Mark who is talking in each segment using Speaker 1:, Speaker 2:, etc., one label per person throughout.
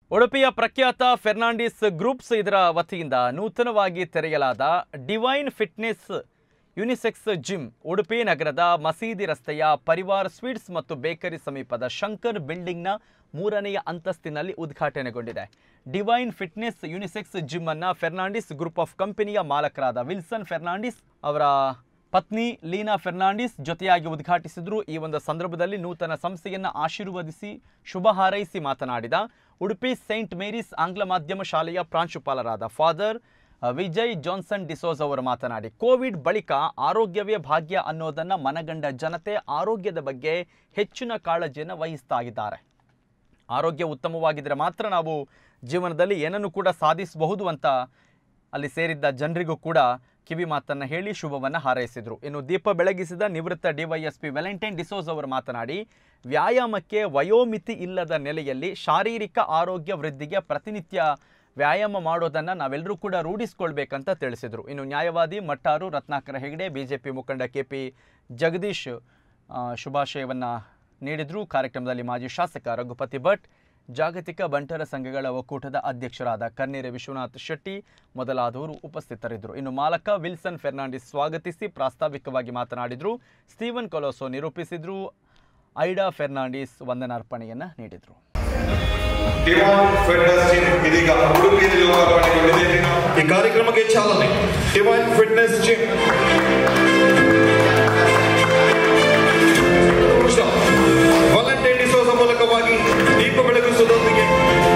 Speaker 1: ಉಡುಪಿಯ ಪ್ರಖ್ಯಾತ ಫೆರ್ನಾಂಡಿಸ್ ಗ್ರೂಪ್ಸ್ ಇದರ ವತಿಯಿಂದ ನೂತನವಾಗಿ ತೆರೆಯಲಾದ divine fitness unisex gym Udupi ನಗರದ ಮಸೀದಿ ರಸ್ತೆಯ ಪರಿವಾರ್ ಸ್ವೀಟ್ಸ್ ಮತ್ತು ಬೇಕರಿ ಸಮೀಪದ ಶಂಕರ್ ಬಿಲ್ಡಿಂಗ್ನ ಮೂರನೆಯ ಅಂತಸ್ತಿನಲ್ಲಿ ಉದ್ಘಾಟನೆಗೊಂಡಿದೆ ಡಿವೈನ್ ಫಿಟ್ನೆಸ್ ಯುನಿಸೆಕ್ಸ್ ಜಿಮ್ ಅನ್ನ ಫೆರ್ನಾಂಡಿಸ್ ಗ್ರೂಪ್ ಆಫ್ ಕಂಪನಿಯ ಮಾಲಕರಾದ ವಿಲ್ಸನ್ ಫೆರ್ನಾಂಡಿಸ್ ಅವರ ಪತ್ನಿ ಲೀನಾ ಫೆರ್ನಾಂಡಿಸ್ ಜೊತೆಯಾಗಿ ಉದ್ಘಾಟಿಸಿದ್ರು ಈ ಒಂದು ಸಂದರ್ಭದಲ್ಲಿ ನೂತನ ಸಂಸ್ಥೆಯನ್ನು ಆಶೀರ್ವದಿಸಿ ಶುಭ ಹಾರೈಸಿ ಮಾತನಾಡಿದ ಉಡುಪಿ ಸೈಂಟ್ ಮೇರೀಸ್ ಆಂಗ್ಲ ಮಾಧ್ಯಮ ಶಾಲೆಯ ಪ್ರಾಂಶುಪಾಲರಾದ ಫಾದರ್ ಅ, ವಿಜಯ್ ಜಾನ್ಸನ್ ಡಿಸೋಸ್ ಅವರು ಮಾತನಾಡಿ ಕೋವಿಡ್ ಬಳಿಕ ಆರೋಗ್ಯವೇ ಭಾಗ್ಯ ಅನ್ನೋದನ್ನ ಮನಗಂಡ ಜನತೆ ಆರೋಗ್ಯದ ಬಗ್ಗೆ ಹೆಚ್ಚಿನ ಕಾಳಜಿಯನ್ನು ವಹಿಸ್ತಾ ಇದ್ದಾರೆ ಆರೋಗ್ಯ ಉತ್ತಮವಾಗಿದ್ದರೆ ಮಾತ್ರ ನಾವು ಜೀವನದಲ್ಲಿ ಏನನ್ನು ಕೂಡ ಸಾಧಿಸಬಹುದು ಅಂತ ಅಲ್ಲಿ ಸೇರಿದ್ದ ಜನರಿಗೂ ಕೂಡ ಕಿವಿ ಮಾತನ್ನು ಹೇಳಿ ಶುಭವನ್ನು ಹಾರೈಸಿದರು ಇನ್ನು ದೀಪ ಬೆಳಗಿಸಿದ ನಿವೃತ್ತ ಡಿವೈಎಸ್ಪಿ ವ್ಯಾಲೆಂಟೈನ್ ಡಿಸೋಸ್ ಅವರು ಮಾತನಾಡಿ ವ್ಯಾಯಾಮಕ್ಕೆ ವಯೋಮಿತಿ ಇಲ್ಲದ ನೆಲೆಯಲ್ಲಿ ಶಾರೀರಿಕ ಆರೋಗ್ಯ ವೃದ್ಧಿಗೆ ಪ್ರತಿನಿತ್ಯ ವ್ಯಾಯಾಮ ಮಾಡೋದನ್ನು ನಾವೆಲ್ಲರೂ ಕೂಡ ರೂಢಿಸ್ಕೊಳ್ಬೇಕಂತ ತಿಳಿಸಿದರು ಇನ್ನು ನ್ಯಾಯವಾದಿ ಮಟ್ಟಾರು ರತ್ನಾಕರ ಹೆಗಡೆ ಬಿಜೆಪಿ ಮುಖಂಡ ಕೆ ಪಿ ಜಗದೀಶ್ ಆ, ಶುಭಾಶಯವನ್ನು ನೀಡಿದ್ರು ಕಾರ್ಯಕ್ರಮದಲ್ಲಿ ಮಾಜಿ ಶಾಸಕ ರಘುಪತಿ ಭಟ್ ಜಾಗತಿಕ ಬಂಟರ ಸಂಘಗಳ ಒಕ್ಕೂಟದ ಅಧ್ಯಕ್ಷರಾದ ಕನ್ನೇರೆ ವಿಶ್ವನಾಥ್ ಶೆಟ್ಟಿ ಮೊದಲಾದವರು ಉಪಸ್ಥಿತರಿದ್ದರು ಇನ್ನು ಮಾಲಕ ವಿಲ್ಸನ್ ಫೆರ್ನಾಂಡಿಸ್ ಸ್ವಾಗತಿಸಿ ಪ್ರಾಸ್ತಾವಿಕವಾಗಿ ಮಾತನಾಡಿದರು ಸ್ಟೀವನ್ ಕೊಲೋಸೋ ನಿರೂಪಿಸಿದ್ರು ಐಡಾ ಫೆರ್ನಾಂಡಿಸ್ ವಂದನಾರ್ಪಣೆಯನ್ನು ನೀಡಿದರು
Speaker 2: ಡಿವಾನ್ ಫಿಟ್ನೆಸ್ ಜಿಮ್ ಇದೀಗ ಉಡುಪಿಯಲ್ಲಿ ಲೋಕಾರ್ಪಣೆಗೊಂಡಿದೆ ಈ ಕಾರ್ಯಕ್ರಮಕ್ಕೆ ಚಾಲನೆ divine fitness gym Valentine D'Souza ಮೂಲಕವಾಗಿ ದೀಪ ಬೆಳಗಿಸುವುದರೊಂದಿಗೆ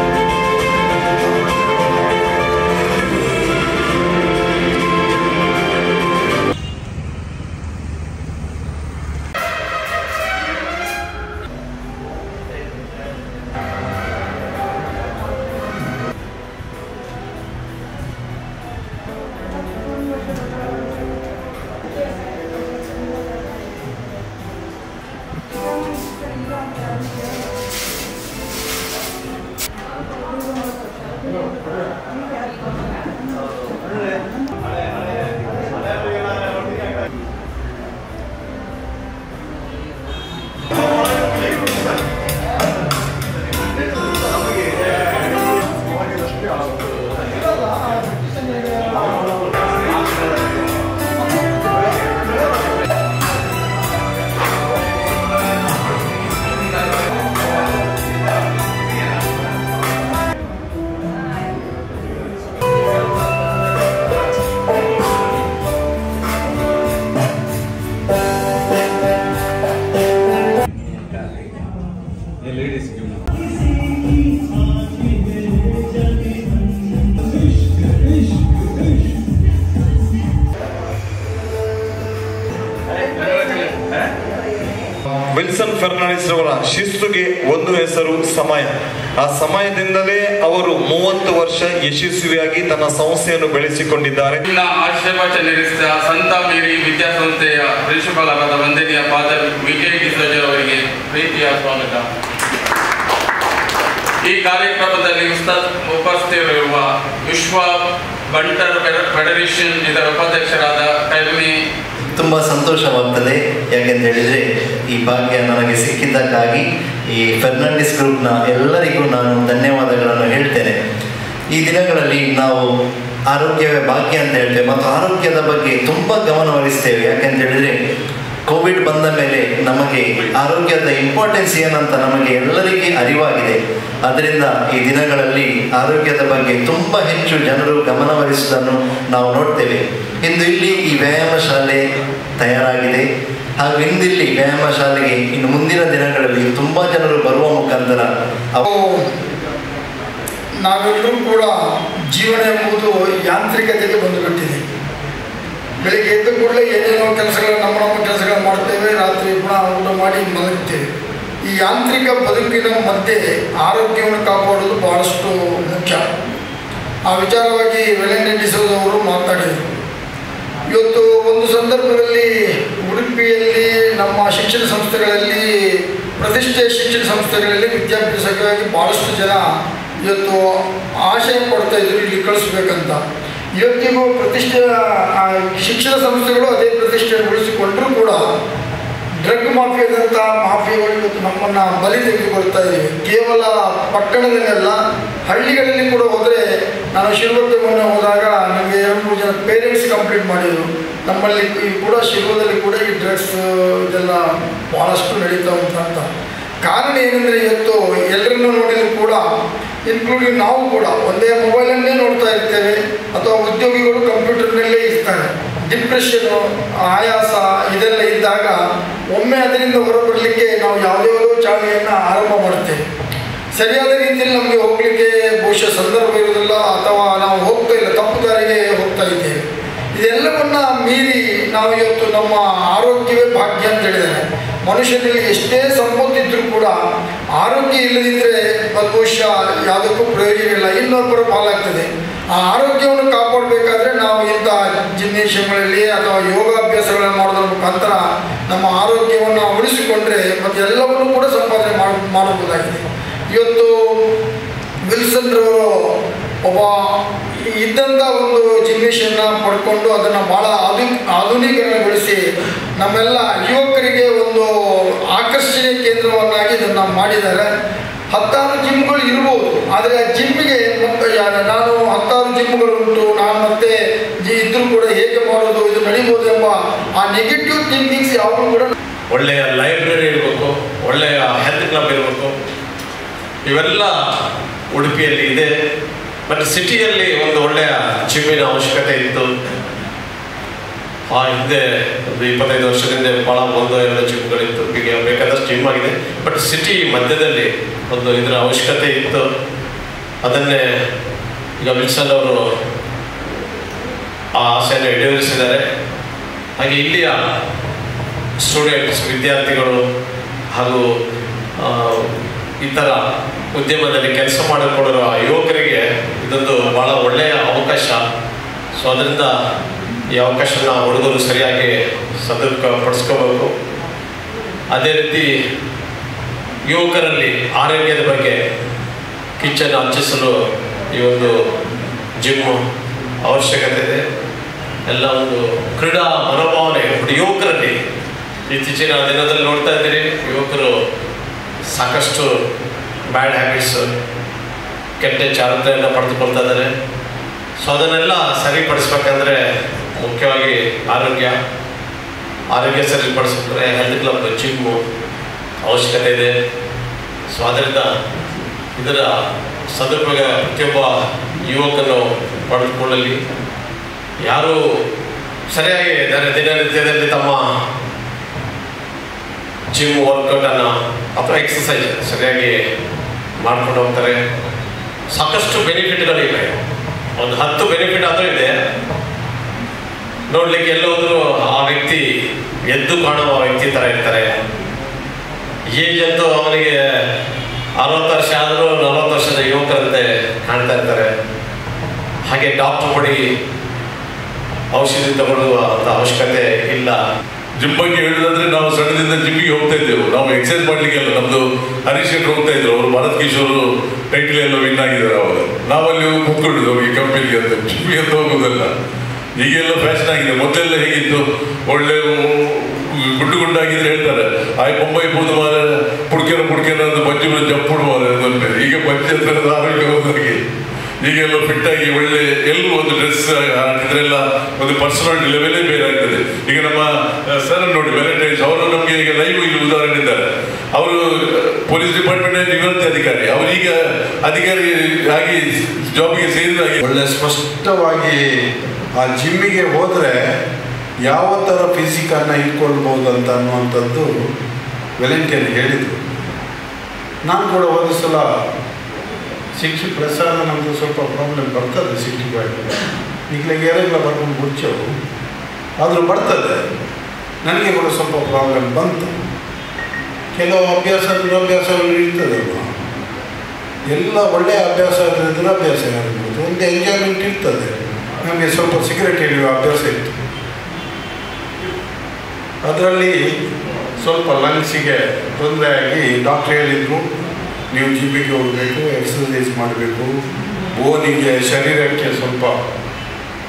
Speaker 2: ವಿಲ್ಸನ್ ಫೆರ್ನಾಂಡಿಸ್ ರವರ ಶಿಸ್ತುಗೆ ಒಂದು ಹೆಸರು ಸಮಯ ಆ ಸಮಯದಿಂದಲೇ ಅವರು ಮೂವತ್ತು ವರ್ಷ ಯಶಸ್ವಿಯಾಗಿ ತನ್ನ ಸಂಸ್ಥೆಯನ್ನು ಬೆಳೆಸಿಕೊಂಡಿದ್ದಾರೆ
Speaker 3: ಇಲ್ಲಿನ ಆಶೀರ್ವಾಚ ನೀಡಿಸಿದ ಸಂತ ಮೇರಿ ವಿದ್ಯಾಸಂಸ್ಥೆಯ ಪ್ರಿನ್ಸಿಪಾಲರಾದ ವಂದನೀಯ ಫಾದರ್ ವಿಜಯ್ ಡಿಸೋಜರ್ ಅವರಿಗೆ ಪ್ರೀತಿಯ ಸ್ವಾಗತ ಈ ಕಾರ್ಯಕ್ರಮದಲ್ಲಿ ಉಸ್ತಾದ್ ಉಪಸ್ಥಿತರಿರುವ ವಿಶ್ವ ಬಂಟರ್ ಫೆಡ- ಫೆಡರೇಷನ್ ಇದರ ಉಪಾಧ್ಯಕ್ಷರಾದ ಕಲ್ಮಿ
Speaker 4: ತುಂಬ ಸಂತೋಷವಾಗ್ತದೆ ಯಾಕೆಂತ ಹೇಳಿದರೆ ಈ ಭಾಗ್ಯ ನನಗೆ ಸಿಕ್ಕಿದ್ದಕ್ಕಾಗಿ ಈ ಫೆರ್ನಾಂಡಿಸ್ ಗ್ರೂಪ್ನ ಎಲ್ಲರಿಗೂ ನಾನು ಧನ್ಯವಾದಗಳನ್ನು ಹೇಳ್ತೇನೆ ಈ ದಿನಗಳಲ್ಲಿ ನಾವು ಆರೋಗ್ಯವೇ ಭಾಗ್ಯ ಅಂತ ಹೇಳ್ತೇವೆ ಮತ್ತು ಆರೋಗ್ಯದ ಬಗ್ಗೆ ತುಂಬ ಗಮನ ಹರಿಸ್ತೇವೆ ಯಾಕೆಂತ ಹೇಳಿದರೆ ಕೋವಿಡ್ ಬಂದ ಮೇಲೆ ನಮಗೆ ಆರೋಗ್ಯದ ಇಂಪಾರ್ಟೆನ್ಸ್ ಏನಂತ ನಮಗೆ ಎಲ್ಲರಿಗೆ ಅರಿವಾಗಿದೆ ಅದರಿಂದ ಈ ದಿನಗಳಲ್ಲಿ ಆರೋಗ್ಯದ ಬಗ್ಗೆ ತುಂಬ ಹೆಚ್ಚು ಜನರು ಗಮನಹರಿಸುವುದನ್ನು ನಾವು ನೋಡ್ತೇವೆ ಇಂದು ಇಲ್ಲಿ ಈ ವ್ಯಾಯಾಮ ಶಾಲೆ ತಯಾರಾಗಿದೆ ಹಾಗೂ ಇಂದಿಲ್ಲಿ ವ್ಯಾಯಾಮ ಶಾಲೆಗೆ ಇನ್ನು ಮುಂದಿನ ದಿನಗಳಲ್ಲಿ ತುಂಬ ಜನರು ಬರುವ ಮುಖಾಂತರ ಅವ-
Speaker 5: ನಾವೆಲ್ಲರೂ ಕೂಡ ಜೀವನ ಎಂಬುದು ಯಾಂತ್ರಿಕತೆಗೆ ಬಂದುಬಿಟ್ಟಿದೆ ಬೆಳಿಗ್ಗೆ ಎದ್ದ ಕೂಡಲೇ ಏನೇನೋ ಕೆಲಸಗಳು ನಮ್ಮ ನಮ್ಮ ಕೆಲಸಗಳು ಮಾಡ್ತೇವೆ ರಾತ್ರಿ ಪುನಃ ಊಟ ಮಾಡಿ ಮಲಗುತ್ತೇವೆ ಈ ಯಾಂತ್ರಿಕ ಬದುಕಿನ ಮಧ್ಯೆ ಆರೋಗ್ಯವನ್ನು ಕಾಪಾಡೋದು ಬಹಳಷ್ಟು ಮುಖ್ಯ ಆ ವಿಚಾರವಾಗಿ ವೆಲೆಂಟೈನ್ ಡಿಸೋಸ್ ಅವರು ಮಾತಾಡಿದರು ಇವತ್ತು ಒಂದು ಸಂದರ್ಭದಲ್ಲಿ ಉಡುಪಿಯಲ್ಲಿ ನಮ್ಮ ಶಿಕ್ಷಣ ಸಂಸ್ಥೆಗಳಲ್ಲಿ ಪ್ರತಿಷ್ಠೆಯ ಶಿಕ್ಷಣ ಸಂಸ್ಥೆಗಳಲ್ಲಿ ವಿದ್ಯಾಭ್ಯಾಸಕ್ಕಾಗಿ ಭಾಳಷ್ಟು ಜನ ಇವತ್ತು ಆಶಯ ಪಡ್ತಾ ಇದ್ರು ಇಲ್ಲಿ ಕಳಿಸ್ಬೇಕಂತ ಇವತ್ತಿಗೂ ಪ್ರತಿಷ್ಠೆಯ ಆ ಶಿಕ್ಷಣ ಸಂಸ್ಥೆಗಳು ಅದೇ ಪ್ರತಿಷ್ಠೆಯನ್ನು ಉಳಿಸಿಕೊಂಡರೂ ಕೂಡ ಡ್ರಗ್ ಮಾಫಿಯಾದಂಥ ಮಾಫಿಯಾಗಳು ಇವತ್ತು ನಮ್ಮನ್ನು ಬಲಿ ತೆಗೆದುಕೊಳ್ತಾ ಇದ್ದೀವಿ ಕೇವಲ ಪಟ್ಟಣದಲ್ಲೆಲ್ಲ ಹಳ್ಳಿಗಳಲ್ಲಿ ಕೂಡ ಹೋದರೆ ನಾನು ಶಿಲ್ವಕ್ಕೆ ಮೊನ್ನೆ ಹೋದಾಗ ನನಗೆ ಎರಡು ಮೂರು ಜನ ಪೇರೆಂಟ್ಸ್ ಕಂಪ್ಲೇಂಟ್ ಮಾಡಿದರು ನಮ್ಮಲ್ಲಿ ಈ ಕೂಡ ಶಿಲ್ವದಲ್ಲಿ ಕೂಡ ಈ ಡ್ರಗ್ಸ್ ಇದೆಲ್ಲ ಭಾಳಷ್ಟು ನಡೀತಾ ಉಂಟು ಅಂತ ಕಾರಣ ಏನೆಂದರೆ ಇವತ್ತು ಎಲ್ಲರನ್ನೂ ನೋಡಿದರೂ ಕೂಡ ಇನ್ಕ್ಲೂಡಿಂಗ್ ನಾವು ಕೂಡ ಒಂದೇ ಮೊಬೈಲನ್ನೇ ನೋಡ್ತಾ ಇರ್ತೇವೆ ಅಥವಾ ಉದ್ಯೋಗಿಗಳು ಕಂಪ್ಯೂಟರ್ನಲ್ಲೇ ಇರ್ತಾರೆ ಡಿಪ್ರೆಷನ್ನು ಆಯಾಸ ಇದೆಲ್ಲ ಇದ್ದಾಗ ಒಮ್ಮೆ ಅದರಿಂದ ಹೊರಬರಲಿಕ್ಕೆ ನಾವು ಯಾವುದ್ಯಾವುದೋ ಚಾವಣಿಯನ್ನು ಆರಂಭ ಮಾಡ್ತೇವೆ ಸರಿಯಾದ ರೀತಿಯಲ್ಲಿ ನಮಗೆ ಹೋಗಲಿಕ್ಕೆ ಬಹುಶಃ ಸಂದರ್ಭ ಇರುವುದಿಲ್ಲ ಅಥವಾ ನಾವು ಹೋಗ್ತಾ ಇಲ್ಲ ತಪ್ಪು ದಾರಿಗೆ ಹೋಗ್ತಾ ಇದ್ದೇವೆ ಇದೆಲ್ಲವನ್ನ ಮೀರಿ ನಾವು ಇವತ್ತು ನಮ್ಮ ಆರೋಗ್ಯವೇ ಭಾಗ್ಯ ಅಂತ ಹೇಳಿದ್ದಾರೆ ಮನುಷ್ಯನಲ್ಲಿ ಎಷ್ಟೇ ಸಂಪತ್ತಿದ್ರೂ ಕೂಡ ಆರೋಗ್ಯ ಇಲ್ಲದಿದ್ದರೆ ಅದು ಬಹುಶಃ ಯಾವುದಕ್ಕೂ ಪ್ರಯೋಜನ ಇಲ್ಲ ಇನ್ನೊಬ್ಬರ ಪಾಲಾಗ್ತದೆ ಆ ಆರೋಗ್ಯವನ್ನು ಕಾಪಾಡಬೇಕಾದ್ರೆ ನಾವು ಇಂಥ ಜಿಮ್ನೇಷಿಯಂಗಳಲ್ಲಿ ಅಥವಾ ಯೋಗಾಭ್ಯಾಸಗಳನ್ನು ಮಾಡೋದ್ರ ಮುಖಾಂತರ ನಮ್ಮ ಆರೋಗ್ಯವನ್ನು ಉಳಿಸಿಕೊಂಡ್ರೆ ಮತ್ತು ಎಲ್ಲವನ್ನೂ ಕೂಡ ಸಂಪಾದನೆ ಮಾಡ ಮಾಡಬಹುದಾಗಿದೆ ಇವತ್ತು ವಿಲ್ಸನ್ ರವರು ಒಬ್ಬ ಇದ್ದಂಥ ಒಂದು ಜಿಮ್ನೇಷಿಯನ್ನ ಪಡ್ಕೊಂಡು ಅದನ್ನು ಭಾಳ ಆಧು ಆಧುನೀಕರಣಗೊಳಿಸಿ ನಮ್ಮೆಲ್ಲ ಯುವಕರಿಗೆ ಒಂದು ಆಕರ್ಷಣೆ ಕೇಂದ್ರವನ್ನಾಗಿ ಇದನ್ನು ಮಾಡಿದ್ದಾರೆ ಹತ್ತಾರು ಜಿಮ್ಗಳು ಇರ್ಬೋದು ಆದರೆ ಆ ಜಿಮ್ಮಿಗೆ ಮತ್ತೆ ಯಾ- ನಾನು ಹತ್ತಾರು ಜಿಮ್ಗಳು ಉಂಟು ನಾನು ಮತ್ತೆ ಜಿ ಇದ್ರೂ ಕೂಡ ಹೇಗೆ ಮಾಡೋದು ಇದು ನಡೀಬೋದು ಎಂಬ ಆ ನೆಗೆಟಿವ್ ಥಿಂಕಿಂಗ್ಸ್ ಯಾವಾಗಲೂ ಕೂಡ
Speaker 6: ಒಳ್ಳೆಯ ಲೈಬ್ರರಿ ಇರಬೇಕು ಒಳ್ಳೆಯ ಹೆಲ್ತ್ ಕ್ಲಬ್ ಇರಬೇಕು ಇವೆಲ್ಲ ಉಡುಪಿಯಲ್ಲಿ ಇದೆ ಮತ್ತು ಸಿಟಿಯಲ್ಲಿ ಒಂದು ಒಳ್ಳೆಯ ಜಿಮ್ಮಿನ ಅವಶ್ಯಕತೆ ಇತ್ತು ಆ ಹಿಂದೆ ಒಂದು ಇಪ್ಪತ್ತೈದು ವರ್ಷದಿಂದ ಭಾಳ ಒಂದು ಎರಡು ಜಿಮ್ಗಳಿತ್ತು ಈಗ ಬೇಕಾದಷ್ಟು ಜಿಮ್ ಆಗಿದೆ ಬಟ್ ಸಿಟಿ ಮಧ್ಯದಲ್ಲಿ ಒಂದು ಇದರ ಅವಶ್ಯಕತೆ ಇತ್ತು ಅದನ್ನೇ ಈಗ ವಿಲ್ಸನ್ ಅವರು ಆ ಆಸೆಯನ್ನು ಈಡೇರಿಸಿದ್ದಾರೆ ಹಾಗೆ ಇಲ್ಲಿಯ ಸ್ಟೂಡೆಂಟ್ಸ್ ವಿದ್ಯಾರ್ಥಿಗಳು ಹಾಗೂ ಆ, ಇತರ ಉದ್ಯಮದಲ್ಲಿ ಕೆಲಸ ಮಾಡಿಕೊಂಡಿರುವ ಯುವಕರಿಗೆ ಇದೊಂದು ಭಾಳ ಒಳ್ಳೆಯ ಅವಕಾಶ ಸೊ ಅದರಿಂದ ಈ ಅವಕಾಶನ ಹುಡುಗರು ಸರಿಯಾಗಿ ಸದುಪಡಿಸ್ಕೋಬೇಕು ಅದೇ ರೀತಿ ಯುವಕರಲ್ಲಿ ಆರೋಗ್ಯದ ಬಗ್ಗೆ ಕಿಚ್ಚನ್ನು ಹಚ್ಚಿಸಲು ಈ ಒಂದು ಜಿಮ್ಮು ಅವಶ್ಯಕತೆ ಇದೆ ಎಲ್ಲ ಒಂದು ಕ್ರೀಡಾ ಮನೋಭಾವನೆ ಒಂದು ಯುವಕರಲ್ಲಿ ಇತ್ತೀಚಿನ ದಿನದಲ್ಲಿ ನೋಡ್ತಾ ಇದ್ದೀರಿ ಯುವಕರು ಸಾಕಷ್ಟು ಬ್ಯಾಡ್ ಹ್ಯಾಬಿಟ್ಸ್ ಕೆಟ್ಟ ಚಾರಿತ್ರೆಯನ್ನು ಪಡೆದುಕೊಳ್ತಾ ಇದ್ದಾರೆ ಸೊ ಅದನ್ನೆಲ್ಲ ಸರಿಪಡಿಸ್ಬೇಕಂದ್ರೆ ಮುಖ್ಯವಾಗಿ ಆರೋಗ್ಯ ಆರೋಗ್ಯ ಸರಿಪಡಿಸಿದ್ರೆ ಹೆಲ್ತ್ ಕ್ಲಬ್ ಜಿಮ್ಮು ಅವಶ್ಯಕತೆ ಇದೆ ಸೊ ಅದರಿಂದ ಇದರ ಸದುಪಯೋಗ ಪ್ರತಿಯೊಬ್ಬ ಯುವಕನು ಪಡೆದುಕೊಳ್ಳಲಿ ಯಾರು ಸರಿಯಾಗಿ ದಿನ- ದಿನನಿತ್ಯದಲ್ಲಿ ತಮ್ಮ ಜಿಮ್ ವರ್ಕೌಟನ್ನು ಅಥವಾ ಎಕ್ಸಸೈಸ್ ಸರಿಯಾಗಿ ಮಾಡ್ಕೊಂಡು ಹೋಗ್ತಾರೆ ಸಾಕಷ್ಟು ಬೆನಿಫಿಟ್ಗಳಿವೆ ಒಂದು ಹತ್ತು ಬೆನಿಫಿಟ್ ಆದರೂ ಇದೆ ನೋಡ್ಲಿಕ್ಕೆ ಎಲ್ಲೋದ್ರೂ ಆ ವ್ಯಕ್ತಿ ಎದ್ದು ಕಾಣುವ ವ್ಯಕ್ತಿ ಥರ ಇರ್ತಾರೆ ಏಜ್ ಅಂತೂ ಅವನಿಗೆ ಅರವತ್ತು ವರ್ಷ ಆದರೂ ನಲವತ್ತು ವರ್ಷದ ಯುವಕರಂತೆ ಕಾಣ್ತಾ ಇರ್ತಾರೆ ಹಾಗೆ ಡಾಕ್ಟರ್ ಬಳಿ ಔಷಧಿ ತಗೊಳ್ಳುವ ಅಂತ ಅವಶ್ಯಕತೆ ಇಲ್ಲ
Speaker 7: ಜಿಮ್ ಬಗ್ಗೆ ಹೇಳೋದಾದ್ರೆ ನಾವು ಸಣ್ಣದಿಂದ ಜಿಮ್ಮಿಗೆ ಹೋಗ್ತಾ ಇದ್ದೆವು ನಾವು ಎಕ್ಸರ್ಸೈಸ್ ಮಾಡ್ಲಿಕ್ಕೆ ಅಲ್ಲ ನಮ್ದು ಹರೀಶ್ ಶೆಟ್ರು ಹೋಗ್ತಾ ಇದ್ರು ಅವರು ಭರತ್ ಕಿಶೋರ್ ಟೈಟಲ್ ಎಲ್ಲ ವಿನ್ ಆಗಿದ್ದಾರೆ ಅವಾಗ ನಾವಲ್ಲಿ ಹೋಗಿ ಕೂತ್ಕೊಂಡಿದ್ದು ಹೋಗಿ ಕಂಪನಿಗೆ ಅಂತ ಜಿಮ್ಮಿಗೆ ಅಂತ ಹೋಗೋದಲ್ಲ ಈಗೆಲ್ಲ ಫ್ಯಾಷನ್ ಆಗಿದೆ ಮೊದಲೆಲ್ಲ ಹೇಗಿತ್ತು ಒಳ್ಳೆ ಗುಡ್ಡು ಗುಡ್ಡಾಗಿದ್ರೆ ಹೇಳ್ತಾರೆ ಆಯ್ ಬೊಂಬೈ ಬೂದು ಮಾರ ಪುಡ್ಕೆರ ಪುಡ್ಕೆರ ಅಂತ ಬಜ್ಜಿ ಮೇಲೆ ಜಪ್ಪುಡು ಮಾರ ಅಂತ ಈಗ ಬಜ್ಜಿ ಹತ್ರದ ಆರೋಗ್ಯ ಹೋದಾಗೆ ಈಗೆಲ್ಲ ಫಿಟ್ ಆಗಿ ಒಳ್ಳೆ ಎಲ್ಲರೂ ಒಂದು ಡ್ರೆಸ್ ಹಾಕಿದ್ರೆಲ್ಲ ಒಂದು ಪರ್ಸನಾಲಿಟಿ ಲೆವೆಲೇ ಬೇರೆ ಆಗ್ತದೆ ಈಗ ನಮ್ಮ ಸರ್ ನೋಡಿ ವ್ಯಾಲೆಂಟೈನ್ಸ್ ಅವರು ನಮಗೆ ಈಗ ಲೈವ್ ಇಲ್ಲಿ ಉದಾಹರಣೆ ಇದ್ದಾರೆ ಅವರು ಪೊಲೀಸ್ ಡಿಪಾರ್ಟ್ಮೆಂಟ್ ನಿವೃತ್ತಿ ಅಧಿಕಾರಿ ಅವರೀಗ ಅಧಿಕಾರಿ ಆಗಿ ಜಾಬ್ಗೆ ಸೇರಿದಾಗೆ
Speaker 8: ಒಳ್ಳೆ ಸ್ಪಷ್ಟವಾಗಿ ಆ ಜಿಮ್ಮಿಗೆ ಹೋದರೆ ಯಾವ ಥರ ಫಿಸಿಕನ್ನು ಇಟ್ಕೊಳ್ಬೋದು ಅಂತ ಅನ್ನುವಂಥದ್ದು ವೆಲೆಂಟಿಯರ್ ಹೇಳಿದರು ನಾನು ಕೂಡ ಒಂದು ಸಲ ಸಿಕ್ಸ್ಟಿ ಪ್ಲಸ್ ಆದ ನಮ್ಮದು ಸ್ವಲ್ಪ ಪ್ರಾಬ್ಲಮ್ ಬರ್ತದೆ ಸಿಕ್ಸ್ಟಿ ಫೈವ್ ಈಗಲೇ ಏರೆಲ್ಲ ಬರ್ಕೊಂಡು ಮುಚ್ಚವು ಆದರೂ ಬರ್ತದೆ ನನಗೆ ಕೂಡ ಸ್ವಲ್ಪ ಪ್ರಾಬ್ಲಮ್ ಬಂತು ಕೆಲವು ಅಭ್ಯಾಸ ದುರಭ್ಯಾಸಗಳು ಇರ್ತದಲ್ವ ಎಲ್ಲ ಒಳ್ಳೆಯ ಅಭ್ಯಾಸ ಆದರೆ ದುರಭ್ಯಾಸ ಇರ್ಬೋದು ಒಂದು ಎಂಜಾಯ್ಮೆಂಟ್ ಇರ್ತದೆ ನಮಗೆ ಸ್ವಲ್ಪ ಸಿಗರೆಟ್ ಹಿಡಿಯುವ ಅಭ್ಯಾಸ ಇತ್ತು ಅದರಲ್ಲಿ ಸ್ವಲ್ಪ ಲಂಗ್ಸಿಗೆ ತೊಂದರೆ ಆಗಿ ಡಾಕ್ಟ್ರ್ ಹೇಳಿದರು ನೀವು ಜಿಮ್ಮಿಗೆ ಹೋಗಬೇಕು ಎಕ್ಸಸೈಸ್ ಮಾಡಬೇಕು ಬೋನಿಗೆ ಶರೀರಕ್ಕೆ ಸ್ವಲ್ಪ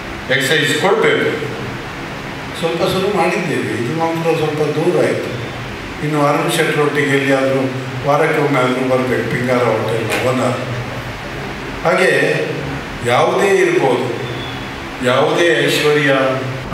Speaker 8: ಎಕ್ಸಸೈಸ್ ಕೊಡಬೇಕು ಸ್ವಲ್ಪ ಶುರು ಮಾಡಿದ್ದೇವೆ ಇದು ಮಾತ್ರ ಸ್ವಲ್ಪ ದೂರ ಆಯಿತು ಇನ್ನು ಅರುಣ್ ಶೆಟ್ಟರೊಟ್ಟಿಗೆ ಎಲ್ಲಿಯಾದರೂ ವಾರಕ್ಕೊಮ್ಮೆ ಆದರೂ ಬರಬೇಕು ಪಿಂಗಾರ ಹೋಟೆಲ್ನ ಓನರ್ ಹಾಗೆ ಯಾವುದೇ ಇರ್ಬೋದು ಯಾವುದೇ ಐಶ್ವರ್ಯ